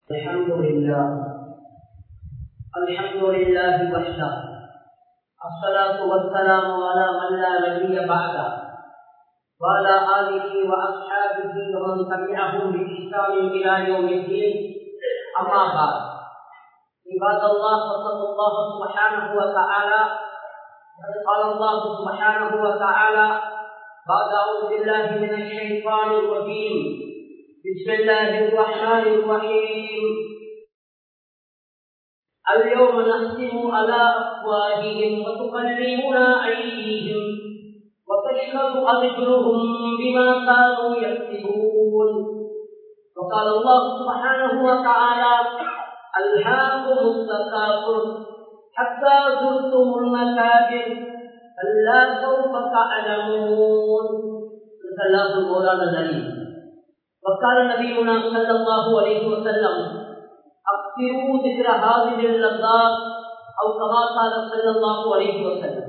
الحمد لله الحمد لله وحده الصلاة والسلام على من لا نبي بعده وعلى آله وأصحابه ومن تبعهم بإحسان إلى يوم الدين أما بعد عباد الله فاتقوا الله سبحانه وتعالى قال الله سبحانه وتعالى بعد أعوذ بالله من الشيطان الرجيم بسم الله الرحمن الرحيم اليوم نختم على أفواههم وتكلمنا أيديهم وتشهد أرجلهم بما كانوا يكسبون وقال الله سبحانه وتعالى ألهاكم التكاثر حتى زرتم المكابر كلا سوف تعلمون صدق الله المولى العليم وقال نبينا صلى الله عليه وسلم أكثروا ذكر هذه اللذات أو كما قال صلى الله عليه وسلم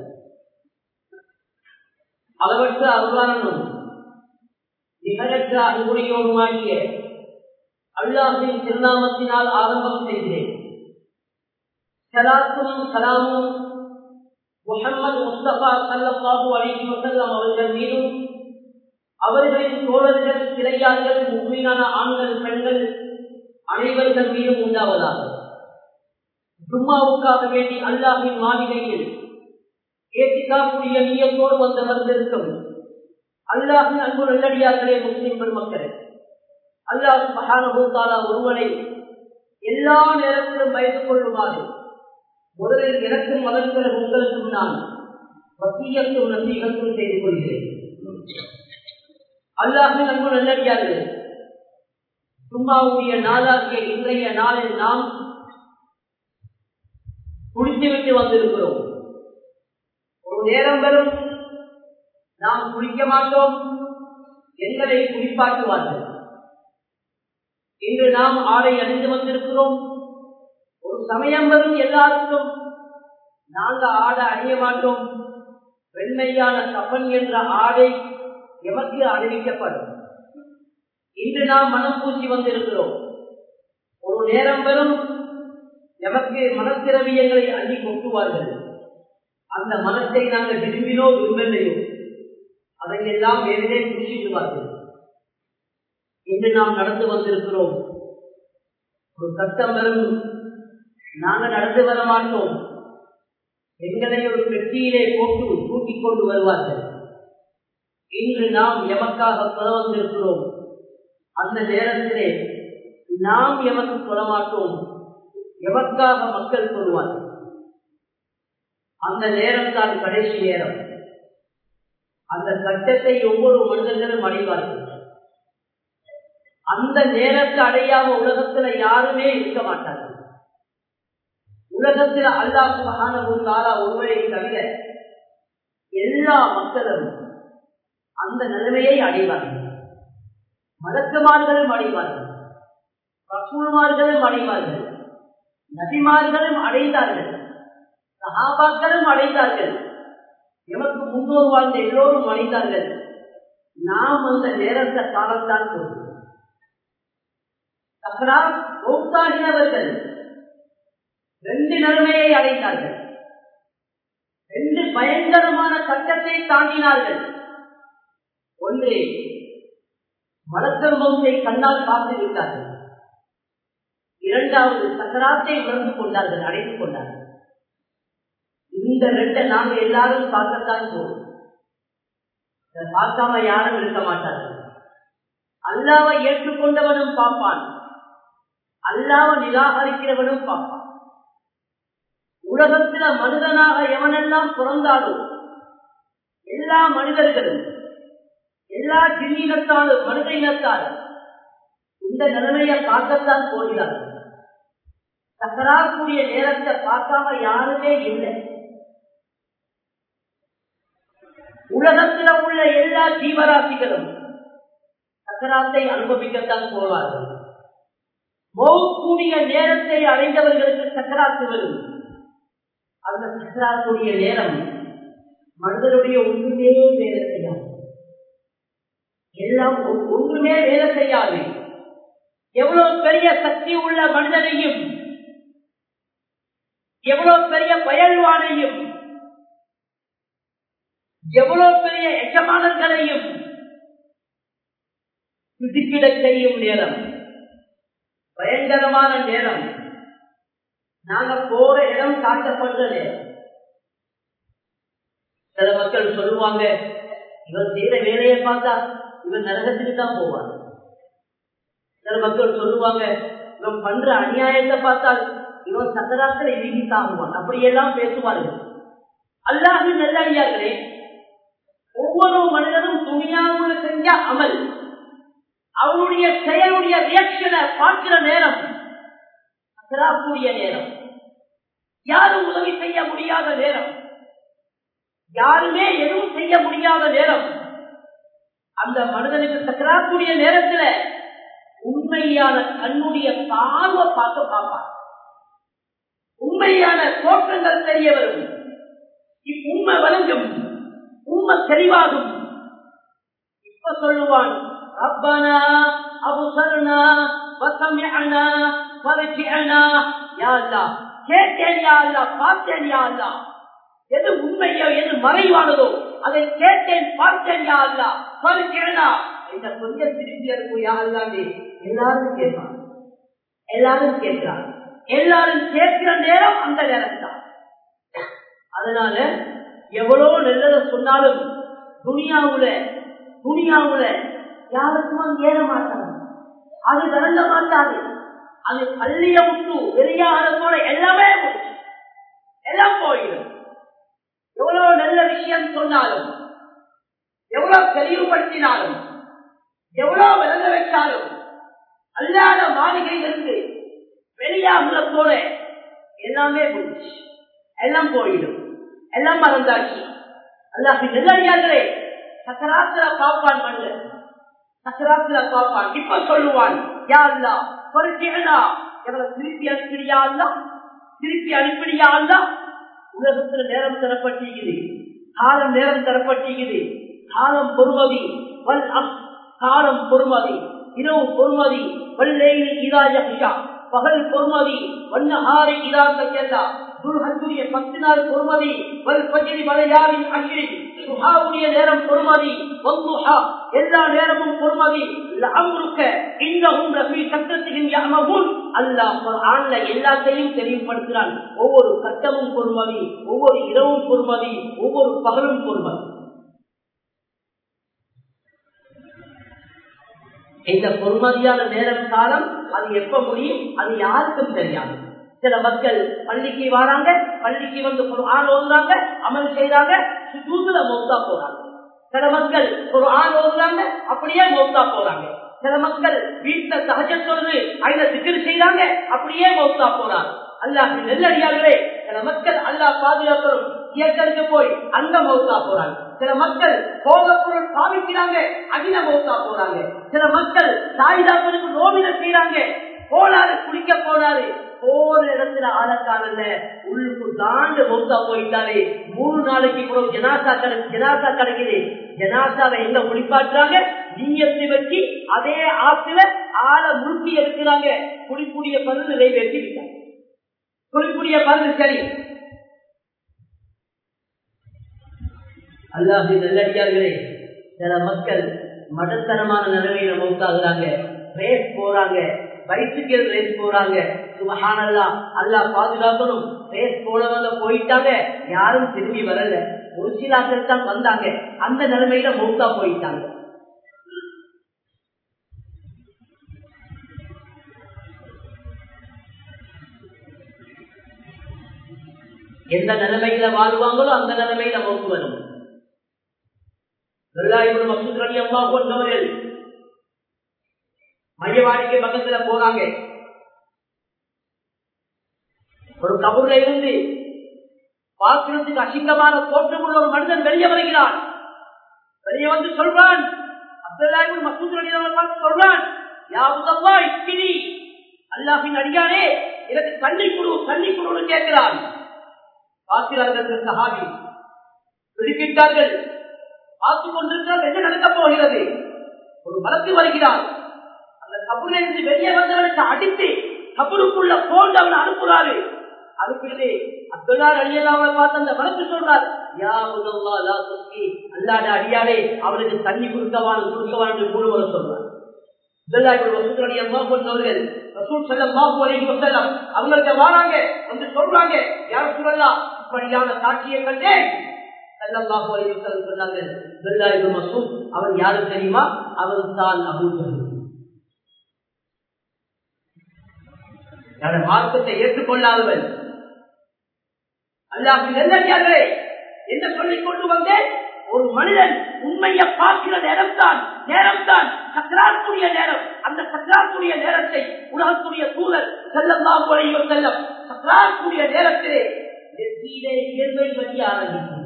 அளவற்ற அருளாளனும் நிகழற்ற அன்புடையோருமாகிய அல்லாஹின் திருநாமத்தினால் ஆரம்பம் செய்கிறேன் சலாத்தும் சலாமும் முகமது முஸ்தபா சல்லாஹூ அலிஹி வசல்லம் அவர்கள் மீதும் அவர்களின் தோழர்கள் கிளையார்கள் முக்மீனான ஆண்கள் பெண்கள் அனைவர்கள் மீதும் உண்டாவதாக ஜும்மாவுக்காக வேண்டி அல்லாஹின் மாளிகையில் ஏற்றிக்காக்கூடிய நீயத்தோடு வந்தவர்களிருக்கும் அல்லாஹின் அன்பு நல்லடியார்களே முஸ்லிம் பெருமக்களே அல்லாஹ் மகானபூத்தாலா ஒருவனை எல்லா நேரத்திலும் பயந்து கொள்ளுமாறு முதலில் எனக்கும் மதன்கிற உங்களுக்கும் நான் வசியத்தும் நம்பிக்கைக்கும் செய்து கொள்கிறேன் அல்லாஹின் அன்பு நல்லடியார்கள் சும்மாவுடைய நாளாகிய இன்றைய நாளில் நாம் குடித்துவிட்டு வந்திருக்கிறோம் ஒரு நேரம் வரும் நாம் குளிக்க மாட்டோம் எங்களை குளிப்பாட்டுவார்கள் இன்று நாம் ஆடை அணிந்து வந்திருக்கிறோம் ஒரு சமயம் வரும் எல்லாருக்கும் நாங்கள் ஆடை அணிய மாட்டோம் வெண்மையான கப்பன் என்ற ஆடை எமக்கு அறிவிக்கப்படும் இன்று நாம் மனம் பூசி வந்திருக்கிறோம் ஒரு நேரம் வரும் எமக்கு மனத்திரவியங்களை அள்ளி கொட்டுவார்கள் அந்த மனத்தை நாங்கள் விரும்பினோ விரும்பலையோ அதையெல்லாம் வேறே பூசிடுவார்கள் இன்று நாம் நடந்து வந்திருக்கிறோம் ஒரு கட்டம் வரும் நாங்கள் நடந்து வர மாட்டோம் எங்களை ஒரு பெட்டியிலே போட்டு தூக்கிக் கொண்டு வருவார்கள் இன்று நாம் எமக்காக சொல்ல வந்திருக்கிறோம் அந்த நேரத்திலே நாம் எமக்கு சொல்ல மாட்டோம் எமக்காக மக்கள் சொல்வார்கள் அந்த நேரம் தான் கடைசி நேரம் அந்த கட்டத்தை ஒவ்வொரு மனிதர்களும் அடைவார்கள் அந்த நேரத்தை அடையாம உலகத்துல யாருமே இருக்க மாட்டார்கள் உலகத்தில் அல்லாஹ் மகானபுல்லாரா ஒருவரை தவிர எல்லா மக்களும் அந்த நிலைமையை அடைவார்கள் மலக்குமார்களும் அடைவார்கள் ரசூல்மார்களும் அடைவார்கள் நபிமார்களும் அடைந்தார்கள் சகாபாக்களும் அடைந்தார்கள் எமக்கு முன்னோர் வாழ்ந்த எல்லோரும் அடைந்தார்கள் நாம் அந்த நேரத்தை காலத்தான் போகிறோம் தகரார் மௌத்தாகினவர்கள் ரெண்டு நிலைமையை அடைந்தார்கள் ரெண்டு பயங்கரமான கட்டத்தை தாண்டினார்கள் ஒன்று மலக்கர் மௌத்தை கண்ணால் பார்த்து விட்டார்கள் இரண்டாவது சக்கராத்தை உணர்ந்து கொண்டார்கள் அடைத்துக் கொண்டார்கள் இந்த ரெண்டை நாங்க எல்லாரும் பார்க்கத்தான் போவோம் இதை பார்க்காம யாரும் இருக்க மாட்டார்கள் அல்லாவை ஏற்றுக்கொண்டவனும் பார்ப்பான் அல்லாவை நிராகரிக்கிறவனும் பார்ப்பான் உலகத்துல மனிதனாக எவனெல்லாம் பிறந்தாலும் எல்லா மனிதர்களும் எல்லா ஜின்னினத்தாலும் மனித இனத்தாலும் இந்த நிலைமையை பார்க்கத்தான் போகிறார்கள் சக்கராக்கூடிய நேரத்தை பார்க்காம யாருமே இல்லை உலகத்தில் உள்ள எல்லா ஜீவராசிகளும் சக்கராத்தை அனுபவிக்கத்தான் போவார்கள் போகக்கூடிய நேரத்தை அடைந்தவர்களுக்கு சக்கராத்து வரும் அந்த சக்கராத்துடைய நேரம் மனிதனுடைய ஒன்றுமே வேலை செய்யாது எல்லாம் ஒன்றுமே வேலை செய்யாது எவ்வளவு பெரிய சக்தி உள்ள மனிதனையும் எவ்வளவு பெரிய பயல்வானையும் எவ்வளவு பெரிய எஜமானர்களையும் திடுக்கிட செய்யும் நேரம் பயங்கரமான நேரம் நாங்க போற இடம் காட்டப்படுற நேரம் சில மக்கள் சொல்லுவாங்க இவன் செய்யற வேலையை பார்த்தா இவன் நரகத்துக்கு தான் போவான் சில மக்கள் சொல்லுவாங்க இவன் பண்ற அநியாயத்தை பார்த்தால் இவன் சக்கராக்களை இறுகி தாங்குவான் அப்படியெல்லாம் பேசுவார்கள் அல்லாது நல்லடியார்களே ஒவ்வொரு மனிதனும் துணியாவுல செஞ்ச அமல் அவனுடைய செயலுடைய ரியாக்ஷனை பார்க்கிற நேரம் கூடிய நேரம் யாரும் உதவி செய்ய முடியாத நேரம் யாருமே எதுவும் செய்ய முடியாத நேரம் அந்த மனிதனுக்கு தக்கராக்கூடிய நேரத்தில் உண்மையான கண்ணுடைய பார்வை பார்த்து பார்ப்பார் உண்மையான தோற்றங்கள் தெரிய வரும் உண்மை வழங்கும் உண்மை தெளிவாகும் இப்ப சொல்லுவான் ரப்பனா அபுசர்னா வசமிஅனா ஃபரஜிஅனா யா அல்லாஹ் கேட்டேன் யா அல்லாஹ் பார்த்தேன் யா அல்லாஹ் எது உண்மையோ எது மறைவானதோ அதை கேட்டேன் பார்த்தேன் யா அல்லாஹ் ஃபரஜிஅனா இந்த கொஞ்சம் திருப்பி இருக்கும் யா அல்லாஹ் எல்லாரும் கேட்பாங்க எல்லாரும் கேட்கிறாங்க எல்லாரும் கேட்கிற நேரம் அந்த நேரம் தான் அதனால எவ்வளவு நல்லத சொன்னாலும் துணியாவுல துணியாவுல யாருக்கும் ஏற மாட்டாங்க அது விளங்க மாட்டாது அது பள்ளிய விட்டு வெளியாகிறதோட எல்லாமே போச்சு எல்லாம் போயிடும் எவ்வளவு நல்ல விஷயம் சொன்னாலும் எவ்வளவு தெளிவுபடுத்தினாலும் எவ்வளவு விளங்க வச்சாலும் அல்லாத மாளிகையிலிருந்து வெளியாகிறதோட எல்லாமே போச்சு எல்லாம் போயிடும் எல்லாம் மறந்தாச்சு அல்லாஹ் நெல்லடியார்களே சக்கராத்திர பாப்பான் மண்ணு சக்கராத்திர பாப்பான் இப்ப சொல்லுவான் யா அல்லா பொறுத்தா எங்களை திருப்பி அனுப்பிடியா அல்லா திருப்பி அனுப்பிடியா அல்லா உலகத்துல நேரம் தரப்பட்டிருக்குது காலம் நேரம் தரப்பட்டிருக்குது காலம் பொறுமதி வல் அம் காலம் பொறுமதி இரவு பொறுமதி வல்லேயில் இராஜா பகல் பொறுமதி வண்ணஹாரி இராஜா துல்ஹஜுடைய பத்து நாள் பொறுமதி வல் பஜிரி மலையாவின் அஷிரி சுஹாவுடைய நேரம் பொறுமதி வல்லுஹா எல்லா நேரமும் பொறுமதி லஅம்ருக்க இன்னஹும் லஃபீ சக்கரத்தின் யஅமஹூன் அல்லாஹ் குர்ஆன்ல எல்லாத்தையும் தெளிவுபடுத்துறான் ஒவ்வொரு கட்டமும் பொறுமதி ஒவ்வொரு இரவும் பொறுமதி ஒவ்வொரு பகலும் பொறுமதி இந்த பொறுமதியான நேரம் காலம் அது எப்ப முடியும் அது யாருக்கும் தெரியாது சில மக்கள் பள்ளிக்கு வராங்க பள்ளிக்கு வந்து ஒரு ஆள் ஓதுறாங்க அமல் செய்யறாங்க சுத்தூத்துல மௌத்தா போறாங்க சில மக்கள் ஒரு ஆள் ஓதுறாங்க அப்படியே மௌத்தா போறாங்க சில மக்கள் வீட்டுல சகஜ சொல்லுது அதுல சிக்கல் செய்யறாங்க அப்படியே மௌத்தா போறாங்க அல்லாஹ் நெல்லடியார்களே சில மக்கள் அல்லாஹ் பாதுகாக்கணும் இயற்கைக்கு போய் அங்க மௌத்தா போறாங்க சில மக்கள் போகப்பொருள் பாவிக்கிறாங்க அகில மௌத்தா போறாங்க சில மக்கள் தாய்தாப்பனுக்கு நோவின செய்யறாங்க போனாரு குளிக்க போனாரு போன இடத்துல ஆளக்காரல்ல உள்ளுக்கு தாண்டு மௌத்தா போயிட்டாரு மூணு நாளைக்கு கூட ஜனாசா கிடைக்கு ஜனாசா கிடைக்குது ஜனாசாவை எங்க குளிப்பாட்டுறாங்க நீயத்தை வச்சு அதே ஆத்துல ஆளை முழுக்கி எடுக்கிறாங்க குளிக்கூடிய பருந்து நிறைவேற்றி விட்டாங்க குளிக்கூடிய பருந்து சரி அல்லாஹி நல்லடியார்களே சில மக்கள் மடத்தனமான நிலைமையில மௌத்தாகிறாங்க ரேஸ் போறாங்க பைசிக்கல் ரேஸ் போறாங்க சுபஹானல்லா அல்லா பாதுகாக்கணும் ரேஸ் போனவங்க போயிட்டாங்க யாரும் திரும்பி வரல ஒரு சிலாக்கள் தான் வந்தாங்க அந்த நிலைமையில மௌத்தா போயிட்டாங்க எந்த நிலைமையில வாழ்வாங்களோ அந்த நிலைமையில மௌத்து வரும் அம்மா கொண்டவர்கள் மையவாடிக்கு பக்கத்துல போறாங்க ஒரு கபூர்ல இருந்து பார்க்கிறதுக்கு அசிங்கமான தோற்றம் உள்ள ஒரு மனிதன் வெளியே வருகிறான் வெளியே வந்து சொல்றான் அப்துல்லாஹிபின் மசூத் அலி பார்த்து சொல்றான் யாவுதல்லா இக்கினி அல்லாஹின் அடியானே எனக்கு தண்ணி குடு தண்ணி குடுன்னு கேட்கிறான் பார்க்கிறார்கள் சஹாபி விடுக்கிட்டார்கள் பார்த்துக் கொண்டிருக்கிறார் என்ன நடக்கப் போகிறது ஒரு வழக்கு வருகிறார் அந்த கபூர்ல இருந்து வெளியே வந்தவனுக்கு அடித்து கபூருக்குள்ள போன்று அவன் அனுப்புறாரு அதுக்கு அப்துல்லா அடியல்லாம பார்த்து அந்த வழக்கு சொல்றார் யா முதல்லா லா துஸ்கி அல்லாட அடியாரே அவனுக்கு தண்ணி கொடுக்கவான் கொடுக்கவான் என்று கூறுவத சொல்றார் அவங்கள்ட்ட வாராங்க வந்து சொல்றாங்க யார் சொல்லலாம் இப்படியான சாட்சியை கண்டேன் அவன் யாரு தெரியுமா அவன் தான் அபூஜன் மார்க்கத்தை ஏற்றுக்கொள்ளாதவன் அல்லாஹின் நல்லே என்ன சொல்லிக் கொண்டு வந்தேன் ஒரு மனிதன் உண்மையை பார்க்கிற நேரம் தான் நேரம் தான் சக்கராத்துடைய நேரம் அந்த சக்கராத்துடைய நேரத்தை உலகத்துடைய சூழல் செல்லம் முறையும் செல்லம் சக்கராத்துடைய நேரத்திலே நெற்றியிலே இயல்பை பற்றி ஆரம்பிக்கிறது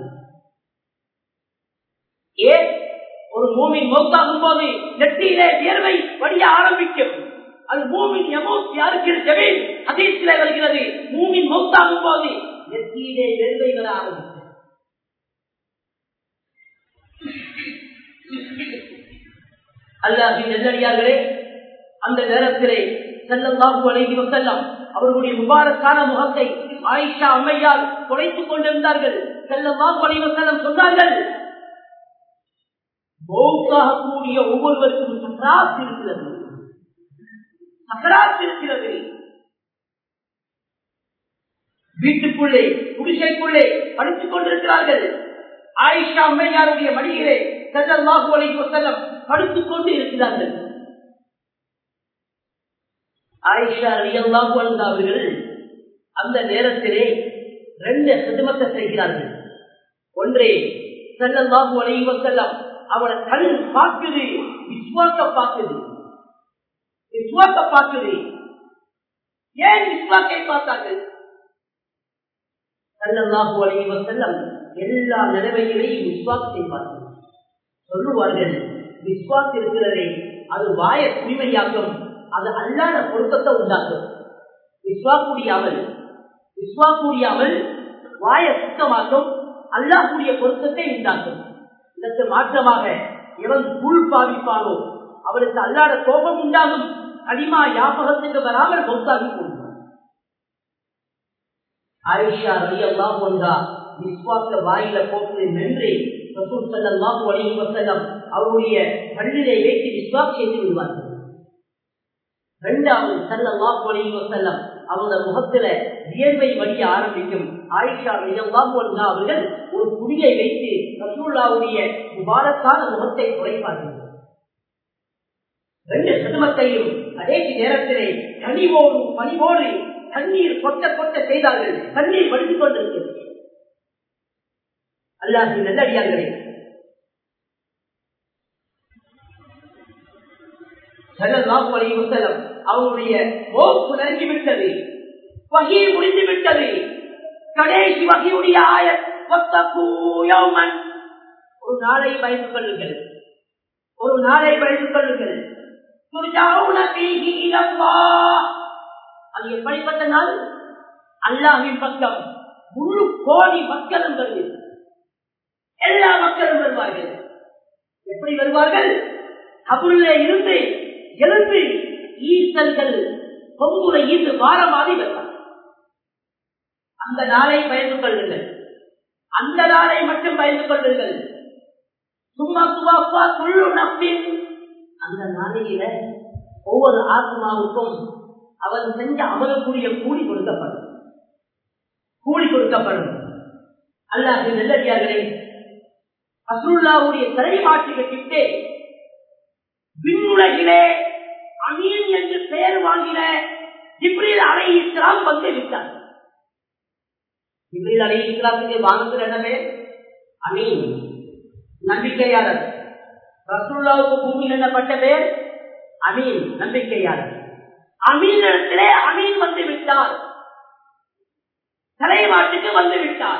ஏன் ஒரு மூமின் மௌத்தாகும் போது நெற்றியிலே வியர்வை வடிய ஆரம்பிக்கும் அது மூமின் எமௌத் யாருக்கு ஜமீன் அதீசிலே வருகிறது மூமின் மௌத்தாகும் போது நெற்றியிலே வியர்வை வர ஆரம்பிக்கும் அல்லாஹின் நெல்லடியார்களே அந்த நேரத்திலே செல்லல்லாஹு அலைஹி வஸல்லம் அவர்களுடைய முபாரக்கான முகத்தை ஆயிஷா அம்மையால் குறைத்துக் கொண்டிருந்தார்கள் செல்லல்லாஹு அலைஹி வஸல்லம் சொன்னார்கள் மௌத்தாகக்கூடிய ஒவ்வொருவருக்கும் சக்கராத் இருக்கிறது சக்கராத் இருக்கிறது வீட்டுக்குள்ளே குடிசைக்குள்ளே படித்துக் கொண்டிருக்கிறார்கள் ஆயிஷா அம்மையாருடைய மடியிலே செல்லல்லாஹு அலைஹி வஸல்லம் படுத்துக் கொண்டு இருக்கிறார்கள் ஆயிஷா ரியல்லாஹு அவர்கள் அந்த நேரத்திலே ரெண்டு சிதமத்தை செய்கிறார்கள் ஒன்றே செல்லல்லாஹு அலைஹி வஸல்லம் அவட கண் பார்க்குது விஸ்வாக்க பார்க்குது விஸ்வாக்க பார்க்குது ஏன் விஸ்வாக்கை பார்த்தார்கள் செல்லல்லாஹு அலைஹி வஸல்லம் எல்லா நிலைமைகளையும் விஸ்வாக் செய்வார்கள் சொல்லுவார்கள் விஸ்வாஸ் இருக்கிறதே அது வாய தூய்மையாக்கும் அது அல்லாத பொருத்தத்தை உண்டாக்கும் விஸ்வாக்குடைய அமல் விஸ்வாக்குடைய அமல் வாய சுத்தமாக்கும் அல்லாஹுடைய பொருத்தத்தை உண்டாக்கும் இதற்கு மாற்றமாக எவன் புல் பாவிப்பானோ அவருக்கு அல்லாத கோபம் உண்டாகும் அடிமா யாபகத்துக்கு வராமல் பொருத்தாகி போடுவார் ஆயிஷா ரவி அல்லாஹ் ஒன்றா விஸ்வாக்க வாயில போட்டு நின்று ரசூல் ஸல்லல்லாஹு அலைஹி வஸல்லம் அவருடைய பள்ளியை வைத்து விஸ்வாக் செய்து விடுவார்கள் இரண்டாவது ஸல்லல்லாஹு அலைஹி வஸல்லம் அவங்க முகத்துல வியர்வை வடிய ஆரம்பிக்கும் ஆயிஷா ரலியல்லாஹு அன்ஹா அவர்கள் ஒரு துணியை வைத்து ரசூலுல்லாஹுடைய முபாரக்கான முகத்தை குறைப்பார்கள் ரெண்டு சிரமத்தையும் அதே நேரத்திலே கனிவோடு பணிவோடு தண்ணீர் கொட்ட கொட்ட செய்தார்கள் தண்ணீர் வடித்துக் கொண்டிருக்கிறது அல்லாஹி நல்லடியார்களே ஸல்லல்லாஹு அலைஹி வஸல்லம் அவருடைய மௌத் நெருங்கிவிட்டது வகி முடிந்து விட்டது கடைசி வகையுடைய ஆயத் வத்தகு யௌமன் ஒரு நாளை பயந்து கொள்ளுங்கள் ஒரு நாளை பயந்து கொள்ளுங்கள் துர்ஜாவுன ஃபீஹி இலல்லாஹ் அது எப்படிப்பட்ட நாள் அல்லாஹ்வின் பக்கம் முழு கோடி மக்களும் வருது எல்லா மக்களும் வருவார்கள் எப்படி வருவார்கள் கபுரிலே இருந்து எழுந்து ஈசல்கள் கொங்குல ஈந்து வாரமாதி வருவார்கள் அந்த நாளை பயந்து கொள்ளுங்கள் அந்த நாளை மட்டும் பயந்து கொள்ளுங்கள் சும்மா சுவாப்பா துள்ளு நம்பின் அந்த நாளையில ஒவ்வொரு ஆத்மாவுக்கும் அவன் செஞ்ச அமலக்கூடிய கூலி கொடுக்கப்படும் கூலி கொடுக்கப்படும் அல்லாஹ் நல்லடியார்களே அசுல்லாவுடைய தலை மாற்றிக்கிட்டே விண்ணுலகிலே அமீன் என்று பெயர் வாங்கின ஜிப்ரீல் அலை இஸ்லாம் வந்து விட்டார் ஜிப்ரீல் அலை இஸ்லாத்துக்கு வாங்குகிற இடமே அமீன் நம்பிக்கையாளர் ரசூல்லாவுக்கு பூமியில் என்னப்பட்ட பேர் அமீன் நம்பிக்கையாளர் அமீன் இடத்திலே அமீன் வந்து விட்டார் தலைமாட்டுக்கு வந்து விட்டார்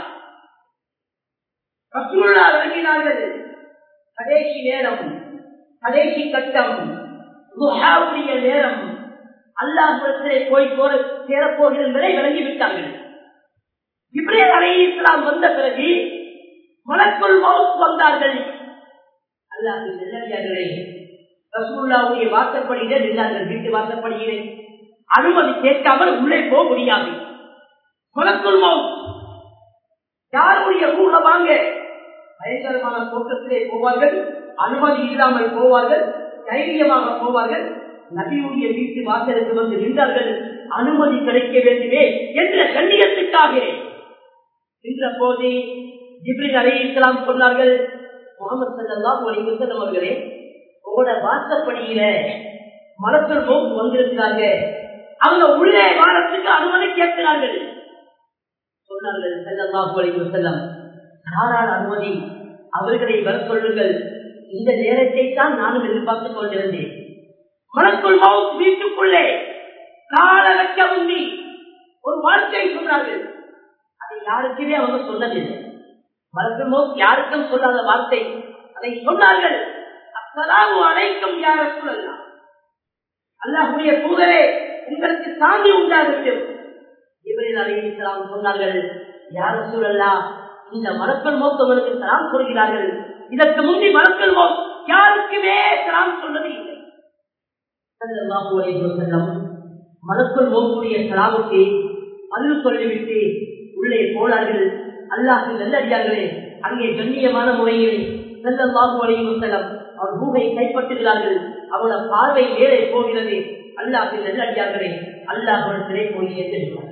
ரசூல்லா விளங்கினார்கள் கடைசி நேரம் கடைசி கட்டம் துஹாவுடைய நேரம் அல்லாஹிடத்திலே போய் போற சேரப்போகிற என்பதை விளங்கிவிட்டார்கள் இப்ரேல் அலை இஸ்லாம் வந்த பிறகு மலக்குள் மவுத் வந்தார்கள் அல்லாஹின் நல்லடியார்களே ரசூல்லாவுடைய வாசற்படியிலே நின்றார்கள் வீட்டு வாசற்படியிலே அனுமதி கேட்காமல் உள்ளே போக முடியாது மலக்குள் மவுத் யாருடைய ரூல வாங்க பயங்கரமான தோட்டத்திலே போவார்கள் அனுமதி இல்லாமல் போவார்கள் தைரியமாக போவார்கள் நபியுடைய வீட்டு வாசலுக்கு வந்து நின்றார்கள் அனுமதி கிடைக்க வேண்டுமே என்ற கண்ணியத்துக்காக நின்ற போது ஜிப்ரில் அலி இஸ்லாம் சொன்னார்கள் முகமது சல்லாஹ் அலிவசலம் அவர்களே உங்களோட வாசப்படியில மலத்தில் நோக்கு வந்திருக்கிறாங்க அவங்க உள்ளே வாரத்துக்கு அனுமதி கேட்கிறார்கள் சொன்னார்கள் செல்லல்லாஹு அலிவசல்லம் தாராள அனுமதி அவர்களை வர சொல்லுங்கள் இந்த நேரத்தை தான் நானும் எதிர்பார்த்துக் கொண்டிருந்தேன் மலக்குள் மவுத் வீட்டுக்குள்ளே கால வைக்க உந்தி ஒரு வாழ்க்கை சொன்னார்கள் அதை யாருக்குமே அவங்க சொன்னதில்லை மலக்குள் மவுத் யாருக்கும் சொல்லாத வார்த்தை அதை சொன்னார்கள் அத்தலாவு அனைக்கும் யார சொல்லலாம் அல்லாஹுடைய தூதரே உங்களுக்கு சாந்தி உண்டாகட்டும் இவரில் அலையிலாம் சொன்னார்கள் யார சூழல்லா இந்த மலக்கள் மோக் உங்களுக்கு சலாம் சொல்கிறார்கள் இதற்கு முந்தி மலக்கள் மோக் யாருக்குமே சலாம் சொன்னது இல்லை மலக்குள் மோக்குடைய சலாமுக்கு பதில் சொல்லிவிட்டு உள்ளே போனார்கள் அல்லாஹு நல்லடியார்களே அங்கே கண்ணியமான முறையில் செல்லல்லாஹு அலையும் செல்லம் அவர் பூவை கைப்பற்றுகிறார்கள் அவரோட பார்வை மேலே போகிறது அல்லாஹு நல்லடியார்களே அல்லாஹ் சிறை போய் ஏற்றிருக்கிறார்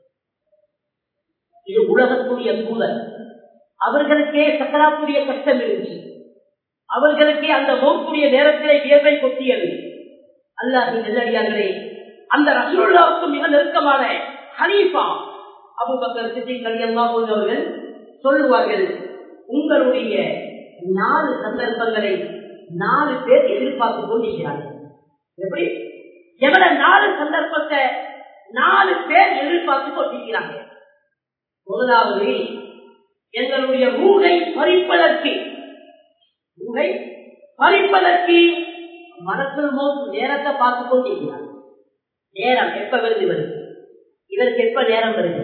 இது உலகத்துடைய தூதர் அவர்களுக்கே சக்கராத்துடைய கஷ்டம் இருந்துச்சு அவர்களுக்கே அந்த மோக்குடைய நேரத்திலே வியர்வை கொத்தியது அல்லாஹி நெல்லடியார்களே அந்த ரசூல்லாவுக்கு மிக நெருக்கமான ஹனீஃபா அபுபக்கர் சித்திக் அலியல்லா போன்றவர்கள் சொல்லுவார்கள் உங்களுடைய நாலு சந்தர்ப்பங்களை நாலு பேர் எதிர்பார்த்து கொண்டிருக்கிறார்கள் எப்படி எவ்வளவு நாலு சந்தர்ப்பத்தை நாலு பேர் எதிர்பார்த்து கொண்டிருக்கிறாங்க முதலாவது எங்களுடைய ஊகை பறிப்பதற்கு ஊகை பறிப்பதற்கு மனசில் மோசு நேரத்தை பார்த்து கொண்டிருக்கிறார் நேரம் எப்ப வருது வருது இதற்கு எப்ப நேரம் வருது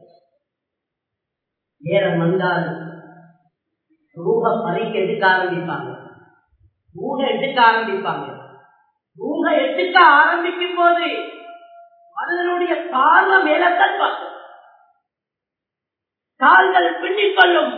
நேரம் வந்தால் ரூக பறிக்க எடுக்க ஆரம்பிப்பாங்க ஊக எடுக்க ஆரம்பிப்பாங்க ஊக எடுக்க ஆரம்பிக்கும் போது மனிதனுடைய கால மேலத்தான் பார்க்கும் கால்கள் பின்னிக் கொள்ளும்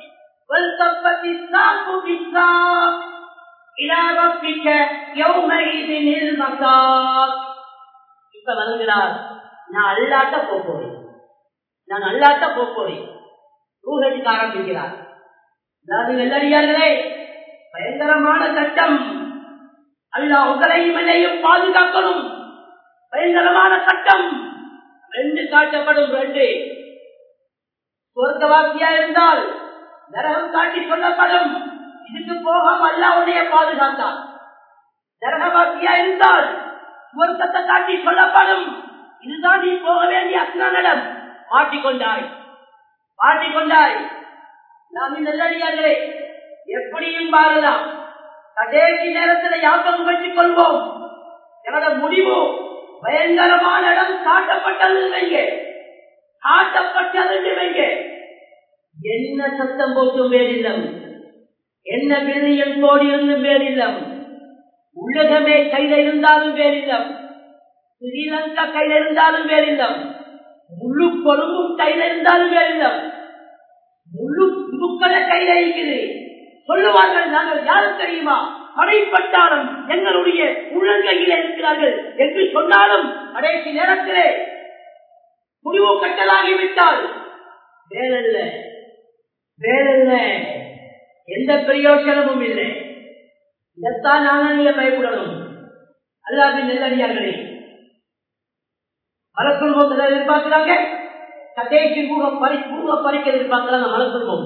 இப்ப வருகிறார் நான் அல்லாட்ட போறேன் நான் அல்லாட்ட போறேன் ரூஹெடுக்க ஆரம்பிக்கிறார் அதாவது வெள்ளடியார்களே பயங்கரமான சட்டம் அல்லா உங்களையும் என்னையும் பாதுகாக்கணும் பயங்கரமான சட்டம் ரெண்டு காட்டப்படும் ரெண்டு சொர்க்கவாசியா இருந்தால் நரகம் காட்டி சொல்லப்படும் இதுக்கு போகாம அல்ல உன்னைய பாதுகாத்தான் நரகவாசியா இருந்தால் சொர்க்கத்தை காட்டி சொல்லப்படும் இதுதான் நீ போக வேண்டிய அஸ்னானிடம் மாட்டிக்கொண்டாய் மாட்டிக்கொண்டாய் நாம் நல்லடியார்களே எப்படியும் பாரலாம் கடைசி நேரத்தில் யாக்கம் வச்சுக் கொள்வோம் என்னோட முடிவு பயங்கரமான இடம் காட்டப்பட்டது வைங்க காட்டப்பட்டது வைங்க என்ன சத்தம் போட்டும் வேறில்லம் என்ன மில்லியன் கோடி இருந்தும் வேறில்லம் உலகமே கையில இருந்தாலும் வேறில்லம் ஸ்ரீலங்கா கையில இருந்தாலும் வேறில்லம் முழு கொழும்பும் கையில இருந்தாலும் வேறில்லம் முழு முக்களை கையில இருக்குது சொல்லுவார்கள் நாங்கள் யாரு தெரியுமா படைப்பட்டாலும் எங்களுடைய உள்ளங்கையில் இருக்கிறார்கள் என்று சொன்னாலும் கடைசி நேரத்திலே முடிவு கட்டலாகிவிட்டால் வேறல்ல வேறல்ல எந்த பிரயோசனமும் இல்லை இதைத்தான் நாங்கள் நீங்க பயப்படணும் அல்லாது நெல்லடியார்களே மலக்குழுமம் எதிர்பார்க்கிறாங்க கடைசி பூக பறி பூக பறிக்க எதிர்பார்க்கிறாங்க மலக்குழுமம்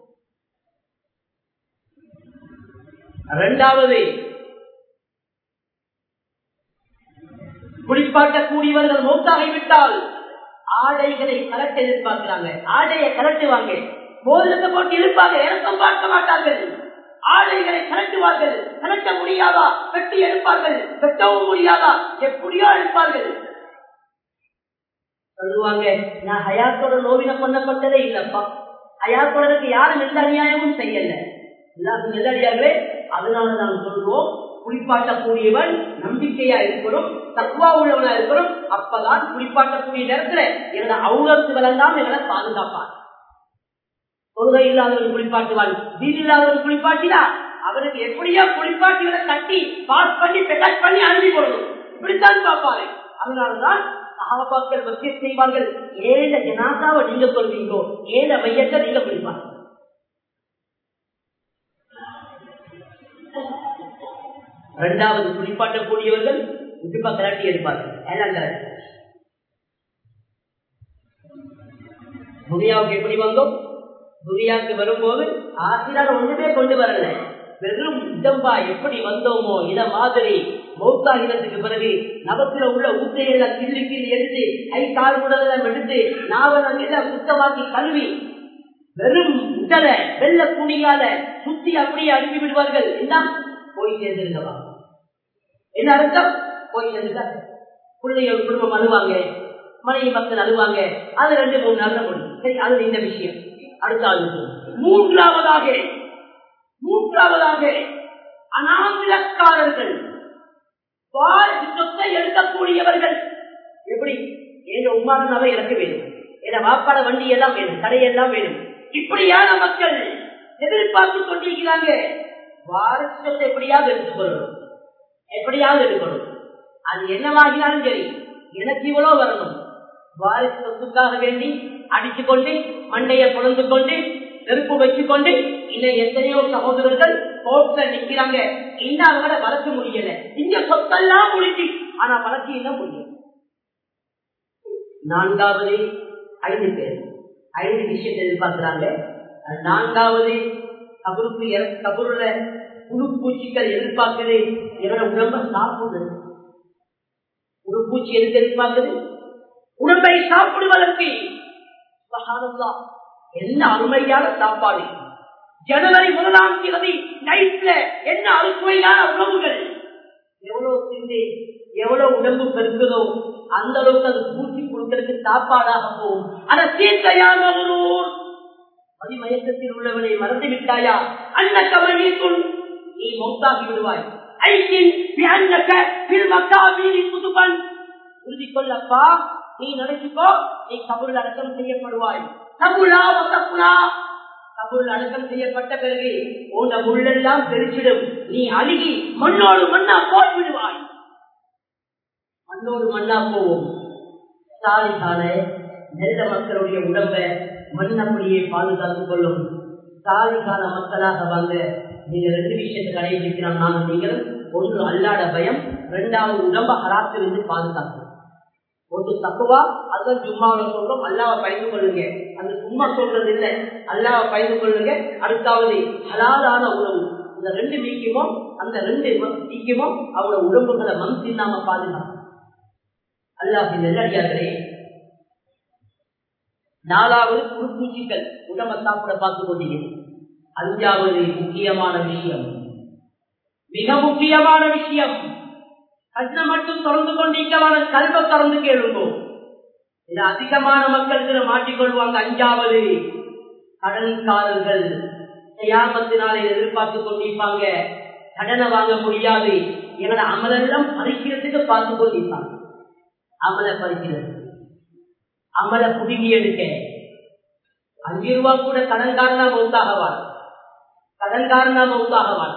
இரண்டாவது குளிப்பாட்டக்கூடியவர்கள் மௌத்தாகிவிட்டால் ஆடைகளை கலட்ட எதிர்பார்க்கிறாங்க ஆடையை கலட்டுவாங்க போதத்தை போட்டு இருப்பாங்க இறக்கம் பார்க்க மாட்டார்கள் ஆடைகளை கலட்டுவார்கள் கலட்ட முடியாதா வெட்டி எடுப்பார்கள் வெட்டவும் முடியாதா எப்படியோ எடுப்பார்கள் சொல்லுவாங்க நான் ஹயாத்தோட நோவின பண்ணப்பட்டதே இல்லப்பா ஹயாத்தோடக்கு யாரும் எந்த அநியாயமும் செய்யல எல்லாரும் நெல்லடியார்களே அதனால நாம் சொல்வோம் குளிப்பாட்டக்கூடியவன் நம்பிக்கையா இருக்கணும் தக்குவா உள்ளவனா இருக்கணும் அப்பதான் குளிப்பாட்டக்கூடிய நேரத்துல எங்களை அவுலத்து விளங்காம எங்களை பாதுகாப்பான் தொழுகை இல்லாதவன் குளிப்பாட்டுவான் வீடு இல்லாதவன் குளிப்பாட்டினா அவனுக்கு எப்படியோ குளிப்பாட்டிகளை கட்டி பாஸ் பண்ணி பெட்டாச் பண்ணி அனுப்பி போடணும் இப்படித்தான் பார்ப்பாரு அதனாலதான் சகாபாக்கள் வசிய செய்வார்கள் ஏழ ஜனாதாவை நீங்க சொல்வீங்கோ ஏழ மையத்தை நீங்க குளிப்பாங்க இரண்டாவது குளிப்பாட்டக்கூடியவர்கள் உடுப்பா கலட்டி எடுப்பார்கள் எல்லாம் கலட்டி துனியாவுக்கு எப்படி வந்தோம் துனியாவுக்கு வரும்போது ஆசிரியர் ஒன்றுமே கொண்டு வரல வெறும் இதம்பா எப்படி வந்தோமோ இத மாதிரி மௌத்தாகினத்துக்கு பிறகு நபத்துல உள்ள ஊத்தையெல்லாம் கிள்ளி கிள்ளி எடுத்து கை கால் உடலெல்லாம் எடுத்து நாவலெல்லாம் சுத்தமாக்கி கழுவி வெறும் உடல வெள்ள துணியால சுத்தி அப்படியே அனுப்பி விடுவார்கள் என்ன போய் சேர்ந்திருந்தவா என்ன அர்த்தம் போய் சேர்ந்துட்டா பிள்ளைகள் குடும்பம் அழுவாங்க மனைவி மக்கள் அழுவாங்க அது ரெண்டு மூணு நாள்ல முடியும் சரி அது இந்த விஷயம் அடுத்த ஆள் மூன்றாவதாக மூன்றாவதாக அனாமிலக்காரர்கள் சொத்தை எடுக்கக்கூடியவர்கள் எப்படி எங்க உமாரனாவே இறக்க வேண்டும் என் வாப்பாட வண்டி எல்லாம் வேணும் கடையெல்லாம் வேணும் இப்படியான மக்கள் எதிர்பார்த்து கொண்டிருக்கிறாங்க வாரசத்தை எப்படியாவது எடுத்துக்கொள்ளணும் எப்படியாவது எடுக்கணும் அது என்னவாகினாலும் சரி எனக்கு இவ்வளவு வரணும் வாரிசு சொத்துக்காக வேண்டி அடிச்சு கொண்டு மண்டையை புலந்து கொண்டு நெருப்பு வச்சுக்கொண்டு இன்னும் எத்தனையோ சகோதரர்கள் கோர்ட்ல நிக்கிறாங்க இன்னும் அவங்கள வளர்க்க முடியல இங்க சொத்தெல்லாம் முடிஞ்சு ஆனா வளர்ச்சி இன்னும் முடியல நான்காவது ஐந்து பேர் ஐந்து விஷயத்தை எதிர்பார்க்கிறாங்க நான்காவது கபருக்கு கபருல புழு பூச்சிகள் எதிர்பார்க்குது என்னோட உடம்ப சாப்பிடுது உடுப்பூச்சி எதுக்கு எதிர்பார்க்குது உடம்பை சாப்பிடுவதற்கு என்ன அருமையான சாப்பாடு ஜனவரி முதலாம் தேதி நைட்ல என்ன அருமையான உணவுகள் எவ்வளவு திண்டு எவ்வளவு உடம்பு பெருக்குதோ அந்த அளவுக்கு அது பூச்சி கொடுக்கறதுக்கு சாப்பாடாக போகும் ஆனா தீர்க்கையான ஒரு மதிமயக்கத்தில் உள்ளவனை மறந்து விட்டாயா அன்ன கவனிக்குள் நீ மௌத்தாகி விடுவாய் ஐக்கின் புதுபன் உறுதி கொள்ளப்பா நீ நினைச்சுக்கோ நீ கபுல் அடக்கம் செய்யப்படுவாய் கபுலா வசப்புலா கபுல் அடக்கம் செய்யப்பட்ட பிறகு உன் முள்ளெல்லாம் தெரிச்சிடும் நீ அழுகி மண்ணோடு மண்ணா போய்விடுவாய் மண்ணோடு மண்ணா போவோம் சாலிகால நெல்ல மக்களுடைய உடம்பை மண் அப்படியே பாதுகாத்துக் கொள்ளும் சாலிகால மக்களாக வாங்க நீங்க ரெண்டு விஷயத்தை கடைபிடிக்கிறான் நானும் நீங்களும் ஒன்று அல்லாட பயம் இரண்டாவது உடம்ப ஹராத்திலிருந்து பாதுகாக்கும் ஒன்று தக்குவா அதுதான் ஜும்மாவில சொல்றோம் அல்லாவை பயந்து கொள்ளுங்க அந்த சும்மா சொல்றது இல்லை அல்லாவை பயந்து கொள்ளுங்க அடுத்தாவது ஹலாலான உணவு இந்த ரெண்டு மீக்குமோ அந்த ரெண்டு மீக்குமோ அவங்களோட உடம்புகளை மண் தின்னாம பாதுகாக்கும் அல்லாஹ் நெல்லடியார்களே நாலாவது குறுப்பூச்சிகள் உடம்ப சாப்பிட பார்த்து கொண்டீர்கள் அஞ்சாவது முக்கியமான விஷயம் மிக முக்கியமான விஷயம் கண்ண மட்டும் திறந்து கொண்டிருக்கமான கல்வ திறந்து கேளுங்கோ இது அதிகமான மக்கள் இதுல மாட்டிக்கொள்வாங்க அஞ்சாவது கடன்காரர்கள் தயாமத்தினாலே எதிர்பார்த்து கொண்டிருப்பாங்க கடனை வாங்க முடியாது எங்களோட அமலெல்லாம் பறிக்கிறதுக்கு பார்த்து கொண்டிருப்பாங்க அமலை பறிக்கிறது அமலை புடுங்கி எடுக்க அஞ்சு ரூபா கூட கடன்காரனா மௌத்தாகவான் கடன்காரனா மௌத்தாகவான்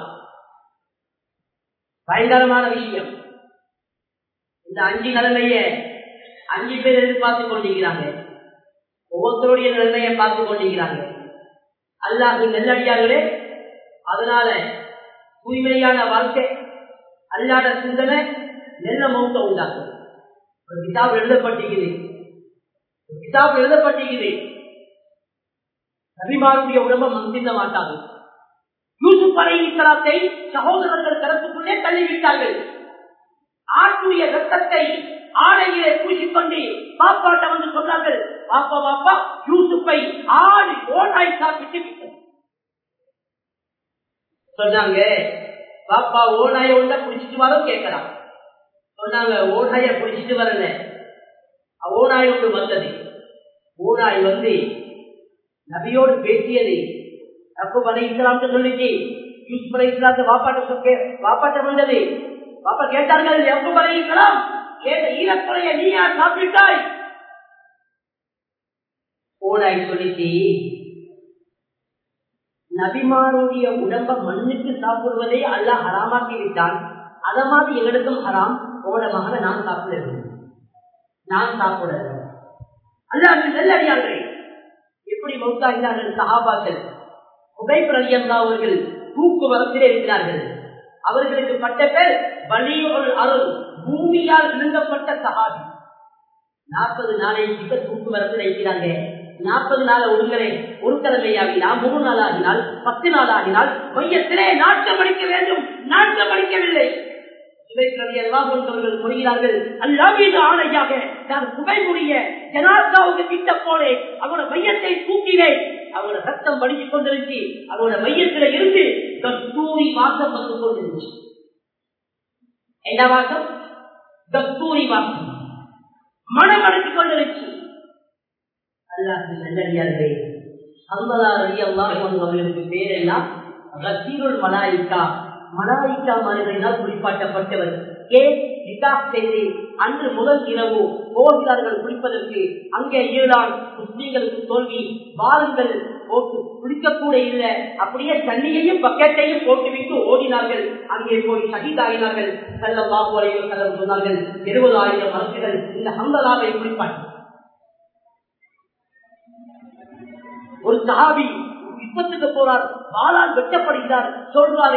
பயங்கரமான விஷயம் இந்த அஞ்சு நிலைமைய அஞ்சு பேர் எதிர்பார்த்து கொண்டிருக்கிறாங்க ஒவ்வொருத்தருடைய நிலைமையை பார்த்து கொண்டிருக்கிறாங்க அல்லாஹ் நெல்லடியார்களே அதனால தூய்மையான வாழ்க்கை அல்லாத சிந்தனை நெல்ல மௌத்த உண்டாக்கும் ஒரு கிதாப் எழுதப்பட்டிருக்குது ஒரு கிதாப் எழுதப்பட்டிருக்குது நபிமாருடைய உடம்ப மந்திந்த மாட்டாங்க யூசுப் அலை இஸ்லாத்தை சகோதரர்கள் கருத்துக்குள்ளே தள்ளிவிட்டார்கள் ஆட்டுடைய ரத்தத்தை ஆடையிலே பூசிக்கொண்டு பாப்பாட்ட வந்து சொன்னார்கள் பாப்பா பாப்பா யூசுப்பை ஆடு ஓனாய் சாப்பிட்டு விட்டது சொன்னாங்க பாப்பா ஓனாய ஒன்றை குடிச்சிட்டு வர கேட்கலாம் சொன்னாங்க ஓனாய குடிச்சிட்டு வரல ஓனாய் ஒன்று வந்தது ஓனாய் வந்து நபியோடு பேசியது தப்பு பலை இஸ்லாம்னு சொல்லிச்சு யூசுப் அலை இஸ்லாத்து வாப்பாட்ட வாப்பாட்ட வந்தது பாப்பா கேட்டார்கள் எப்ப வரைக்கலாம் கேட்ட ஈரக்குறைய நீ யார் சாப்பிட்டாய் ஓடாய் சொல்லிச்சு நபிமாருடைய உடம்ப மண்ணுக்கு சாப்பிடுவதை அல்லாஹ் ஹராமாக்கி விட்டான் அத மாதிரி எங்களுக்கும் ஹராம் உங்களோட மகனை நான் சாப்பிடுறேன் நான் சாப்பிடுறேன் அல்லாஹ் நல்லடியார்களே எப்படி மௌத்தாகிறார்கள் சஹாபாக்கள் உபைபிரதியந்தா அவர்கள் தூக்கு வரத்திலே இருக்கிறார்கள் அவர்களுக்கு பட்ட பேர் வலியுள் அருள் பூமியால் விழுங்கப்பட்ட சஹாபி நாற்பது நாளை கிட்ட தூக்கு வரத்தில் இருக்கிறாங்க நாற்பது நாள் ஒருங்களே ஒரு கிழமை ஆகினால் மூணு நாள் ஆகினால் பத்து நாள் ஆகினால் மையத்திலே நாட்டம் அடிக்க வேண்டும் நாட்டம் அடிக்கவில்லை போன்றவர்கள் சொல்கிறார்கள் அல்லா மீது ஆணையாக நான் புகைமுடிய ஜனாதாவுக்கு கிட்ட போனேன் அவனோட மையத்தை தூக்கினேன் அவனோட ரத்தம் வடிச்சு கொண்டிருச்சு அவனோட மையத்தில இருந்து கஸ்தூரி வாசம் வந்து கொண்டிருந்துச்சு என்ன வாசம் கஸ்தூரி வாசம் மனம் அடைத்துக் கொண்டிருச்சு அல்லாஹ் நல்லடியார்களே ஐம்பதா அலி அல்லாஹ் அவர்களுக்கு பேர் எல்லாம் ரசீருள் மலாயிக்கா மலாயிக்கா மனிதனால் குறிப்பாட்டப்பட்டவர் ஏ நிகாப் செய்து அன்று முதல் இரவு போகிறார்கள் குளிப்பதற்கு அங்கே ஈரான் முஸ்லீம்களுக்கு தோல்வி வாருங்கள் போட்டு குளிக்கக்கூட இல்லை அப்படியே தண்ணியையும் பக்கெட்டையும் போட்டுவிட்டு ஓடினார்கள் அங்கே போய் சகிதாகினார்கள் செல்லம் பாபு அலைவர் செல்லம் சொன்னார்கள் இருபதாயிரம் அரசுகள் இந்த ஹம்பலாவை குளிப்பாட்டி ஒரு சஹாபி யுத்தத்துக்கு போறார் வாளால் வெட்டப்படுகிறார் சொல்றாரே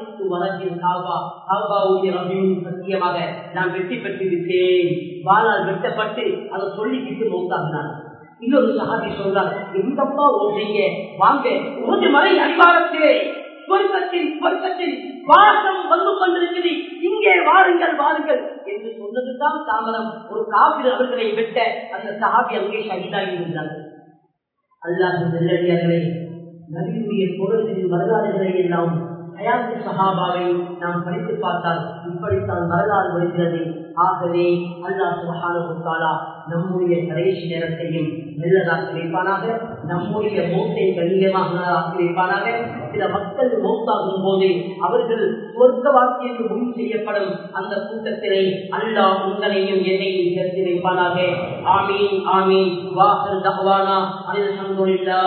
சத்தியமாக நான் வெற்றி பெற்று விட்டேன் வாளால் வெட்டப்பட்டு அதை சொல்லிக்கிட்டு மௌத்தாகினார் இன்னொரு சகாபி சொல்றார் எங்கப்பா ஓடுறீங்க வாங்க ஒரு மலை அடிவாரத்திலே சொர்க்கத்தில் சொர்க்கத்தில் வாசம் வந்து கொண்டிருக்கிறது இங்கே வாருங்கள் வாருங்கள் என்று சொன்னதுதான் தாமரம் ஒரு காவிரி அவர்களை வெட்ட அந்த சகாபி அங்கே ஷகிதாகி இருந்தார்கள் அல்லாஹ் நெல்லடியார்களே நபியுடைய தோழர்களின் வரலாறுகளை எல்லாம் ஹயாத்து சஹாபாவை நாம் படித்து பார்த்தால் இப்படித்தான் வரலாறு வருகிறது ஆகவே அல்லாஹ் சுபஹானா நம்முடைய கடைசி நேரத்தையும் நல்லதாக்கி வைப்பானாக நம்முடைய மௌத்தை கண்ணியமாக ஆக்கி வைப்பானாக சில மக்கள் மௌத்தாகும் போது அவர்கள் சொர்க்க வாக்கியத்து முன் செய்யப்படும் அந்த கூட்டத்திலே அல்லாஹ் உங்களையும் என்னையும் சேர்த்து வைப்பானாக ஆமீன் ஆமீன் வாசல் தகவானா அல்ஹம்துலில்லாஹ்